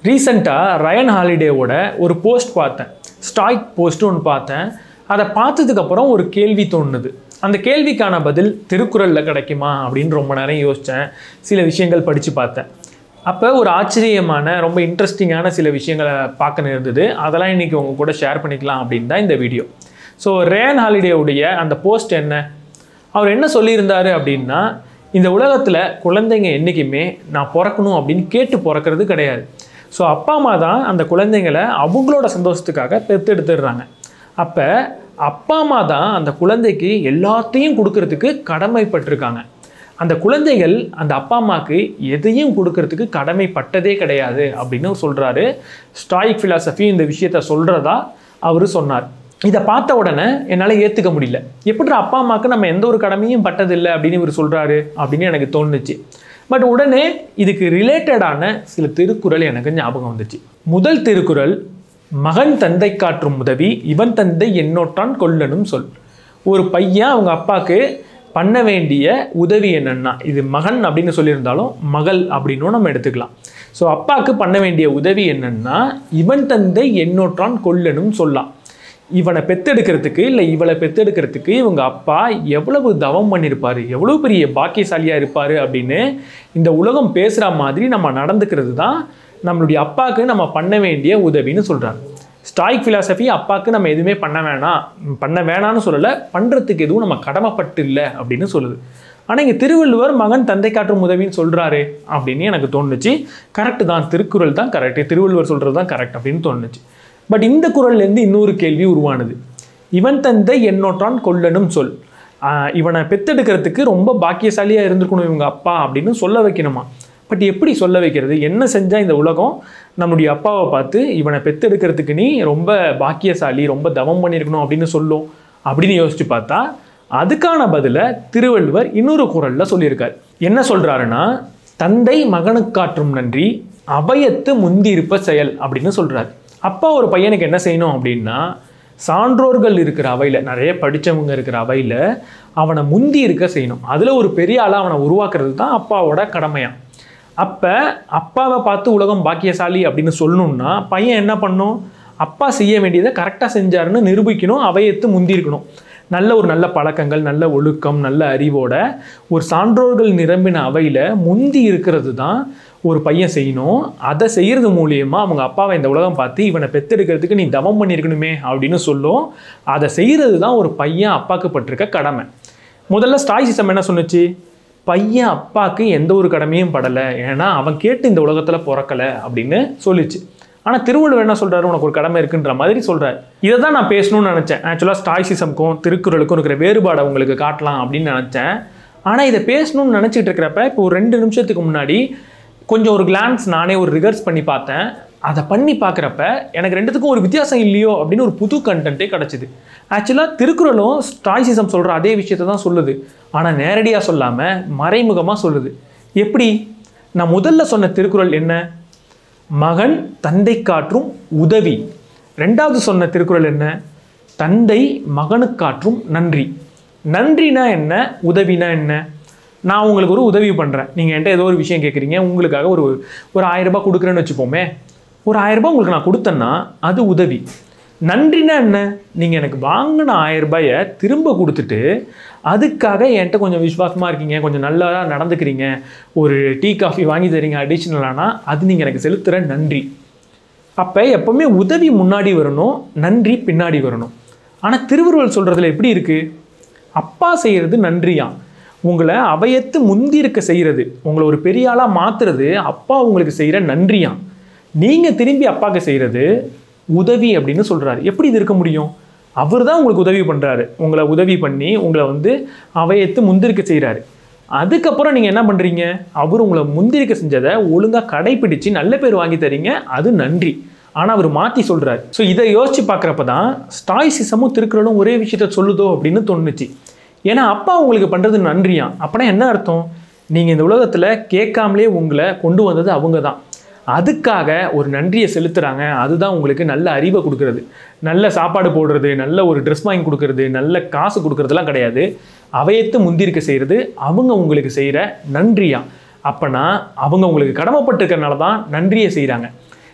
ரீசெண்டாக ரயன் ஹாலிடேவோட ஒரு போஸ்ட் பார்த்தேன் ஸ்டாய்க் போஸ்ட் ஒன்று பார்த்தேன் அதை பார்த்ததுக்கப்புறம் ஒரு கேள்வி தோணுது அந்த கேள்விக்கான பதில் திருக்குறளில் கிடைக்குமா அப்படின்னு ரொம்ப நேரம் யோசித்தேன் சில விஷயங்கள் படித்து பார்த்தேன் அப்போ ஒரு ஆச்சரியமான ரொம்ப இன்ட்ரெஸ்டிங்கான சில விஷயங்களை பார்க்க நேர்ந்தது அதெல்லாம் இன்றைக்கி உங்கள் கூட ஷேர் பண்ணிக்கலாம் அப்படின்னு தான் இந்த வீடியோ ஸோ ரேன் ஹாலிடேவுடைய அந்த போஸ்ட் என்ன அவர் என்ன சொல்லியிருந்தாரு அப்படின்னா இந்த உலகத்தில் குழந்தைங்க என்றைக்குமே நான் பிறக்கணும் அப்படின்னு கேட்டு பிறக்கிறது கிடையாது ஸோ அப்பா அம்மா தான் அந்த குழந்தைங்களை அவங்களோட சந்தோஷத்துக்காக பெற்றெடுத்துடுறாங்க அப்போ அப்பா அம்மா தான் அந்த குழந்தைக்கு எல்லாத்தையும் கொடுக்கறதுக்கு கடமைப்பட்டிருக்காங்க அந்த குழந்தைகள் அந்த அப்பா அம்மாவுக்கு எதையும் கொடுக்கறதுக்கு கடமைப்பட்டதே கிடையாது அப்படின்னு சொல்கிறாரு ஸ்டாயிக் ஃபிலாசபி இந்த விஷயத்த சொல்கிறதா அவர் சொன்னார் இதை பார்த்த உடனே என்னால் ஏற்றுக்க முடியல எப்படி அப்பா அம்மாவுக்கு நம்ம எந்த ஒரு கடமையும் பட்டதில்லை அப்படின்னு இவர் சொல்கிறாரு அப்படின்னு எனக்கு தோணுச்சு பட் உடனே இதுக்கு ரிலேட்டடான சில திருக்குறள் எனக்கு ஞாபகம் வந்துச்சு முதல் திருக்குறள் மகன் தந்தை காற்றும் உதவி இவன் தந்தை என்னோட்டான் கொல்லனும் சொல் ஒரு பையன் அவங்க அப்பாவுக்கு பண்ண வேண்டிய உதவி என்னன்னா இது மகன் அப்படின்னு சொல்லியிருந்தாலும் மகள் அப்படின்னும் நம்ம எடுத்துக்கலாம் ஸோ அப்பாவுக்கு பண்ண வேண்டிய உதவி என்னன்னா இவன் தந்தை என்னோற்றான் கொல்லனும் சொல்லலாம் இவனை பெத்தெடுக்கிறதுக்கு இல்லை இவளை பெத்தெடுக்கிறதுக்கு இவங்க அப்பா எவ்வளவு தவம் பண்ணியிருப்பார் எவ்வளோ பெரிய பாக்கியசாலியாக இருப்பார் அப்படின்னு இந்த உலகம் பேசுகிற மாதிரி நம்ம நடந்துக்கிறது தான் நம்மளுடைய அப்பாவுக்கு நம்ம பண்ண வேண்டிய உதவின்னு சொல்கிறாங்க ஸ்டாய்க் ஃபிலாசபி அப்பாவுக்கு நம்ம எதுவுமே பண்ண வேணாம் பண்ண வேணாம்னு சொல்லலை பண்ணுறதுக்கு எதுவும் நம்ம கடமைப்பட்டு இல்லை அப்படின்னு சொல்லுது ஆனால் இங்கே திருவள்ளுவர் மகன் தந்தை காற்றும் உதவின்னு சொல்கிறாரு அப்படின்னு எனக்கு தோணுச்சு கரெக்டு தான் திருக்குறள் தான் கரெக்டு திருவள்ளுவர் சொல்கிறது தான் கரெக்ட் அப்படின்னு தோணுச்சு பட் இந்த குரல்லேருந்து இன்னொரு கேள்வி உருவானது இவன் தந்தை என்னோட்டான் கொல்லனும் சொல் ஆஹ் இவனை பெத்தெடுக்கிறதுக்கு ரொம்ப பாக்கியசாலியாக இருந்திருக்கணும் இவங்க அப்பா அப்படின்னு சொல்ல வைக்கணுமா பட் எப்படி சொல்ல வைக்கிறது என்ன செஞ்சால் இந்த உலகம் நம்முடைய அப்பாவை பார்த்து இவனை பெத்தெடுக்கிறதுக்கு நீ ரொம்ப பாக்கியசாலி ரொம்ப தவம் பண்ணியிருக்கணும் அப்படின்னு சொல்லும் அப்படின்னு யோசிச்சு பார்த்தா அதுக்கான பதிலை திருவள்ளுவர் இன்னொரு குரலில் சொல்லியிருக்கார் என்ன சொல்கிறாருன்னா தந்தை மகனுக்காற்றும் நன்றி அபயத்து முந்தி இருப்ப செயல் அப்படின்னு சொல்கிறார் அப்பா ஒரு பையனுக்கு என்ன செய்யணும் அப்படின்னா சான்றோர்கள் இருக்கிற அவையில் நிறைய படித்தவங்க இருக்கிற அவையில் அவனை முந்தி இருக்க செய்யணும் அதில் ஒரு பெரிய ஆளாக அவனை உருவாக்குறது தான் அப்பாவோட கடமையாக அப்போ அப்பாவை பார்த்து உலகம் பாக்கியசாலி அப்படின்னு சொல்லணும்னா பையன் என்ன பண்ணும் அப்பா செய்ய வேண்டியதை கரெக்டாக செஞ்சாருன்னு நிரூபிக்கணும் அவையத்து முந்தி இருக்கணும் நல்ல ஒரு நல்ல பழக்கங்கள் நல்ல ஒழுக்கம் நல்ல அறிவோட ஒரு சான்றோர்கள் நிரம்பின அவையில் முந்தி இருக்கிறது தான் ஒரு பையன் செய்யணும் அதை செய்கிறது மூலியமா அவங்க அப்பாவை இந்த உலகம் பார்த்து இவனை பெத்தெடுக்கிறதுக்கு நீ தவம் பண்ணியிருக்கணுமே அப்படின்னு சொல்லும் அதை செய்கிறது தான் ஒரு பையன் அப்பாக்கு பட்டிருக்க கடமை முதல்ல ஸ்டாய்சிசம் என்ன சொன்னுச்சு பையன் அப்பாவுக்கு எந்த ஒரு கடமையும் படலை ஏன்னா அவன் கேட்டு இந்த உலகத்தில் பிறக்கலை அப்படின்னு சொல்லிச்சு ஆனால் திருவள்ளுவர் என்ன சொல்கிறாரு உனக்கு ஒரு கடமை இருக்குன்ற மாதிரி சொல்கிறார் இதை தான் நான் பேசணும்னு நினச்சேன் ஆக்சுவலாக ஸ்டாய்சிசம்க்கும் திருக்குறளுக்கும் இருக்கிற வேறுபாடை உங்களுக்கு காட்டலாம் அப்படின்னு நினச்சேன் ஆனால் இதை பேசணும்னு நினச்சிட்டு இருக்கிறப்ப இப்போ ஒரு ரெண்டு நிமிஷத்துக்கு முன்னாடி கொஞ்சம் ஒரு கிளான்ஸ் நானே ஒரு ரிகர்ஸ் பண்ணி பார்த்தேன் அதை பண்ணி பார்க்குறப்ப எனக்கு ரெண்டுத்துக்கும் ஒரு வித்தியாசம் இல்லையோ அப்படின்னு ஒரு புது கண்டென்ட்டே கிடச்சிது ஆக்சுவலாக திருக்குறளும் ஸ்டாய்சிசம் சொல்கிற அதே விஷயத்தை தான் சொல்லுது ஆனால் நேரடியாக சொல்லாமல் மறைமுகமாக சொல்லுது எப்படி நான் முதல்ல சொன்ன திருக்குறள் என்ன மகன் தந்தை காற்றும் உதவி ரெண்டாவது சொன்ன திருக்குறள் என்ன தந்தை மகனுக்காற்றும் நன்றி நன்றினா என்ன உதவினா என்ன நான் உங்களுக்கு ஒரு உதவி பண்ணுறேன் நீங்கள் என்கிட்ட ஏதோ ஒரு விஷயம் கேட்குறீங்க உங்களுக்காக ஒரு ஒரு ஆயிரம் ரூபாய் கொடுக்குறேன்னு வச்சுப்போமே ஒரு ஆயிரம் ரூபாய் உங்களுக்கு நான் கொடுத்தேன்னா அது உதவி நன்றினா என்ன நீங்கள் எனக்கு வாங்கின ஆயிரம் ரூபாயை திரும்ப கொடுத்துட்டு அதுக்காக என்கிட்ட கொஞ்சம் விசுவாசமாக இருக்கீங்க கொஞ்சம் நல்லா நடந்துக்கிறீங்க ஒரு டீ காஃபி வாங்கி தரீங்க அடிஷ்னலானா அது நீங்கள் எனக்கு செலுத்துகிற நன்றி அப்போ எப்போவுமே உதவி முன்னாடி வரணும் நன்றி பின்னாடி வரணும் ஆனால் திருவள்ளுவர் சொல்கிறதுல எப்படி இருக்குது அப்பா செய்கிறது நன்றியாம் உங்களை அவையத்து முந்தி இருக்க செய்கிறது உங்களை ஒரு பெரிய ஆளாக மாற்றுறது அப்பா உங்களுக்கு செய்கிற நன்றியாம் நீங்கள் திரும்பி அப்பாவுக்கு செய்கிறது உதவி அப்படின்னு சொல்கிறாரு எப்படி இது இருக்க முடியும் அவர் தான் உங்களுக்கு உதவி பண்ணுறாரு உங்களை உதவி பண்ணி உங்களை வந்து அவையத்து முந்திருக்க செய்கிறாரு அதுக்கப்புறம் நீங்கள் என்ன பண்ணுறீங்க அவர் உங்களை முந்திரிக்க செஞ்சதை ஒழுங்காக கடைப்பிடிச்சு நல்ல பேர் வாங்கி தரீங்க அது நன்றி ஆனால் அவர் மாற்றி சொல்கிறார் ஸோ இதை யோசிச்சு பார்க்குறப்ப தான் ஸ்டாய்சிசமும் திருக்குறளும் ஒரே விஷயத்த சொல்லுதோ அப்படின்னு தோணுச்சு ஏன்னா அப்பா உங்களுக்கு பண்ணுறது நன்றியாம் அப்போனா என்ன அர்த்தம் நீங்கள் இந்த உலகத்தில் கேட்காமலே உங்களை கொண்டு வந்தது அவங்க தான் அதுக்காக ஒரு நன்றியை செலுத்துகிறாங்க அதுதான் உங்களுக்கு நல்ல அறிவை கொடுக்கறது நல்ல சாப்பாடு போடுறது நல்ல ஒரு ட்ரெஸ் வாங்கி கொடுக்கறது நல்ல காசு கொடுக்கறதுலாம் கிடையாது அவையத்து முந்திருக்க செய்கிறது அவங்க உங்களுக்கு செய்கிற நன்றியா அப்போனா அவங்க உங்களுக்கு கடமைப்பட்டிருக்கறனால தான் நன்றியை செய்கிறாங்க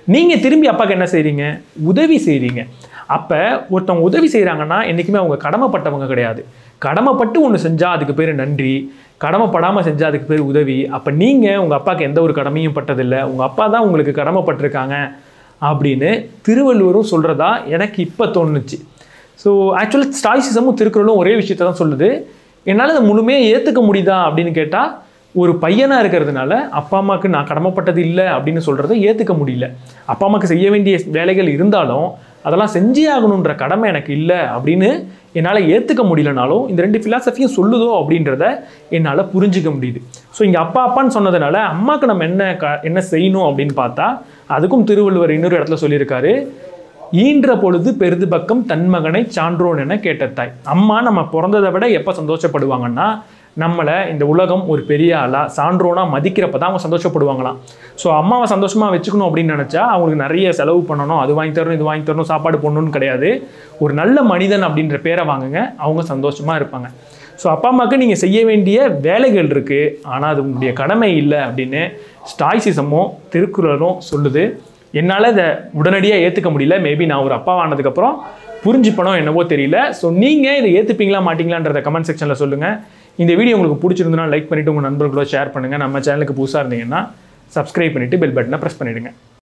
நீங்கள் திரும்பி அப்பாவுக்கு என்ன செய்கிறீங்க உதவி செய்கிறீங்க அப்போ ஒருத்தவங்க உதவி செய்கிறாங்கன்னா என்றைக்குமே அவங்க கடமைப்பட்டவங்க கிடையாது கடமைப்பட்டு ஒன்று செஞ்சால் அதுக்கு பேர் நன்றி கடமைப்படாமல் செஞ்சால் அதுக்கு பேர் உதவி அப்போ நீங்கள் உங்கள் அப்பாவுக்கு எந்த ஒரு கடமையும் பட்டதில்லை உங்கள் அப்பா தான் உங்களுக்கு கடமைப்பட்டிருக்காங்க அப்படின்னு திருவள்ளுவரும் சொல்கிறதா எனக்கு இப்போ தோணுச்சு ஸோ ஆக்சுவலாக ஸ்டாய்சிசமும் திருக்குறளும் ஒரே விஷயத்தை தான் சொல்லுது என்னால் அதை முழுமையாக ஏற்றுக்க முடியுதா அப்படின்னு கேட்டால் ஒரு பையனாக இருக்கிறதுனால அப்பா அம்மாவுக்கு நான் கடமைப்பட்டது இல்லை அப்படின்னு சொல்கிறத ஏற்றுக்க முடியல அப்பா அம்மாவுக்கு செய்ய வேண்டிய வேலைகள் இருந்தாலும் அதெல்லாம் செஞ்சே ஆகணுன்ற கடமை எனக்கு இல்லை அப்படின்னு என்னால் ஏற்றுக்க முடியலனாலும் இந்த ரெண்டு ஃபிலாசபியும் சொல்லுதோ அப்படின்றத என்னால் புரிஞ்சிக்க முடியுது ஸோ இங்கே அப்பா அப்பான்னு சொன்னதுனால அம்மாவுக்கு நம்ம என்ன க என்ன செய்யணும் அப்படின்னு பார்த்தா அதுக்கும் திருவள்ளுவர் இன்னொரு இடத்துல சொல்லியிருக்காரு ஈன்ற பொழுது பெரிது பக்கம் தன் மகனை சான்றோன் என கேட்ட தாய் அம்மா நம்ம பிறந்ததை விட எப்போ சந்தோஷப்படுவாங்கன்னா நம்மளை இந்த உலகம் ஒரு பெரிய ஆளா சான்றோனா மதிக்கிறப்ப தான் அவங்க சந்தோஷப்படுவாங்களாம் ஸோ அம்மாவை சந்தோஷமாக வச்சுக்கணும் அப்படின்னு நினச்சா அவங்களுக்கு நிறைய செலவு பண்ணணும் அது வாங்கி தரணும் இது வாங்கி தரணும் சாப்பாடு போடணும்னு கிடையாது ஒரு நல்ல மனிதன் அப்படின்ற பேரை வாங்குங்க அவங்க சந்தோஷமாக இருப்பாங்க ஸோ அப்பா அம்மாவுக்கு நீங்கள் செய்ய வேண்டிய வேலைகள் இருக்குது ஆனால் அது உங்களுடைய கடமை இல்லை அப்படின்னு ஸ்டாய்சிசமும் திருக்குறளும் சொல்லுது என்னால் இதை உடனடியாக ஏற்றுக்க முடியல மேபி நான் ஒரு அப்பா ஆனதுக்கப்புறம் புரிஞ்சுப்பனோ என்னவோ தெரியல ஸோ நீங்கள் இதை ஏற்றுப்பீங்களா மாட்டீங்களான்றத கமெண்ட் செக்ஷனில் சொல்லுங்கள் இந்த வீடியோ உங்களுக்கு பிடிச்சிருந்தனா லைக் பண்ணிவிட்டு உங்கள் நண்பர்களோட ஷேர் பண்ணுங்கள் நம்ம சேனலுக்கு புதுசாக இருந்தீங்கன்னா சப்ஸ்கிரைப் பண்ணிவிட்டு பெல் பட்டனை ப்ரெஸ் பண்ணிவிடுங்க